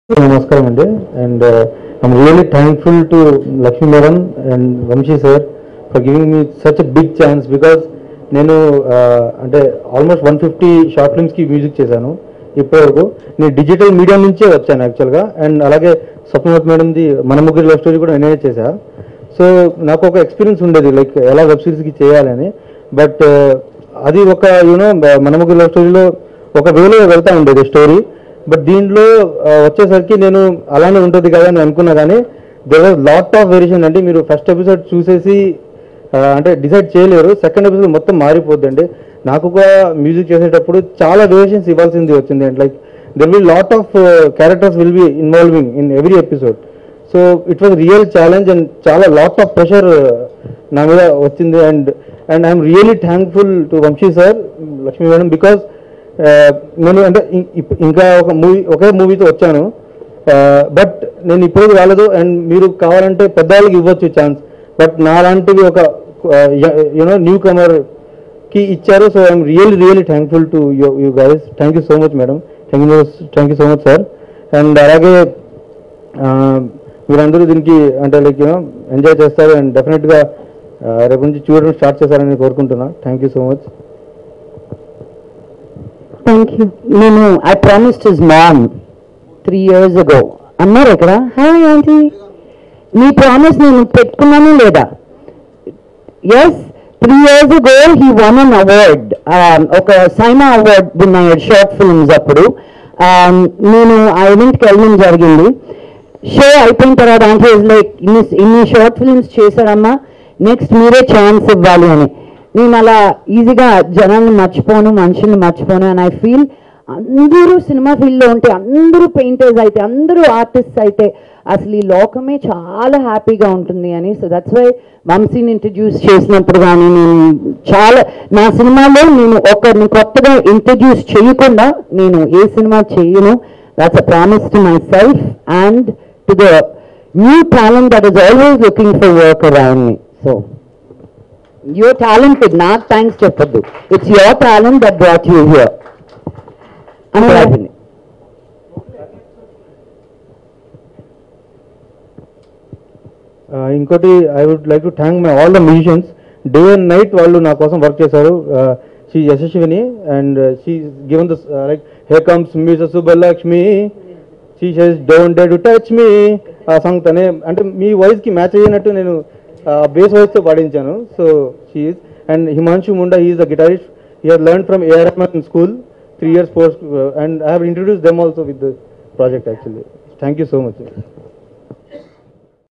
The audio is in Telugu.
నమస్కారం అండి and I'm really thankful to Lakshmi madam and Vamshi sir for giving me such a big chance because నేను uh, అంటే ఆల్మోస్ట్ వన్ ఫిఫ్టీ షార్ట్ ఫిల్మ్స్కి మ్యూజిక్ చేశాను ఇప్పటివరకు నేను డిజిటల్ మీడియా నుంచే వచ్చాను యాక్చువల్గా అండ్ అలాగే స్వప్నవత్ మేడంది మన ముగ్గురు లవ్ స్టోరీ కూడా నేనే చేశా సో నాకు ఒక ఎక్స్పీరియన్స్ ఉండేది లైక్ ఎలా వెబ్ సిరీస్కి చేయాలని బట్ అది ఒక యూనో మన ముగ్గురు లవ్ స్టోరీలో ఒక వేలో వెళ్తా ఉండేది స్టోరీ బట్ దీంట్లో ఆ, వచ్చేసరికి నేను అలానే ఉంటుంది కదా అని అనుకున్నా కానీ there was lot of variation అండి మీరు ఫస్ట్ ఎపిసోడ్ చూసేసి ఆ, అంటే డిసైడ్ చేయలేరు సెకండ్ ఎపిసోడ్ మొత్తం మారిపోద్దండి నాకు కూడా మ్యూజిక్ చేసేటప్పుడు చాలా వేరియేషన్స్ ఇవ్వాల్సింది వచ్చింది and like there will lot of characters will be involving in every episode so it was real challenge and చాలా లాట్ ఆఫ్ ప్రెషర్ నా మీద వచ్చింది and and I'm really thankful to Vamshi sir Lakshmi madam because నేను అంటే ఇం- ఇప్- ఇంకా ఒక మూవీ ఒకే మూవీతో వచ్చాను బట్ నేను ఇప్పుడు రాలేదు అండ్ మీరు కావాలంటే పెద్దవాళ్ళకి ఇవ్వచ్చు ఛాన్స్ బట్ నాలాంటివి ఒక యూనో న్యూ కమర్ కి ఇచ్చారు so I'm really really thankful to you guys thank you so much madam thank you thank you so much sir and అలాగే ఆ, మీరందరూ దీనికి అంటే లైక్ యూనో ఎంజాయ్ చేస్తారు అండ్ డెఫినెట్గా రేపు నుంచి చూడడం స్టార్ట్ చేస్తారని కోరుకుంటున్నా thank you so much thank you నేను I promised his mom three years ago అన్నారు ఇక్కడ హాయ్ ఆంటీ మీ ప్రామిస్ నేను పెట్టుకున్నాను లేదా as three years ago he won an award ఒక సైమా అవార్డ్ విన్నాడు షార్ట్ ఫిల్మ్స్ అప్పుడు Um, నేను ఆ ఈవెంట్కి వెళ్ళడం జరిగింది షో అయిపోయిన తర్వాత అంటే లైక్ ఇన్ని ఇన్ని షార్ట్ ఫిల్మ్స్ చేశారమ్మా నెక్స్ట్ మీరే ఛాన్స్ ఇవ్వాలి అని నేను అలా ఈజీగా జనాల్ని మర్చిపోను మనుషుల్ని మర్చిపోను అండ్ ఐ ఫీల్ అందరూ సినిమా ఫీల్డ్లో ఉంటే అందరూ పెయింటర్స్ అయితే అందరూ ఆర్టిస్ట్ అయితే అసలు ఈ లోకమే చాలా హ్యాపీగా ఉంటుంది అని సో దట్స్ వై వంశీని ఇంట్రడ్యూస్ చేసినప్పుడు కానీ నేను చాలా నా సినిమాలో నేను ఒకరిని కొత్తగా ఇంట్రడ్యూస్ చేయకుండా నేను ఏ సినిమా చేయను that's a promise to myself and to the new talent that is always looking for work around me so your talented నాకు థ్యాంక్స్ చెప్పొద్దు it's your talent that brought you here అంటే అయిపోయింది Uh, ఇంకోటి I would like to thank my all the musicians day and night వాళ్ళు నా కోసం వర్క్ చేశారు she Yashaswini and she given the like hey comes muse Subbalakshmi she she's don't day to touch me ఆ సాంగ్ తనే అంటే మీ వాయిస్కి మ్యాచ్ అయ్యినట్టు నేను బేస్ వాయిస్తో పాడించాను so she's and Himanshu Munda he's the guitarist he has learn from ARM in school three years four and I have introduce them also with the project actually thank you so much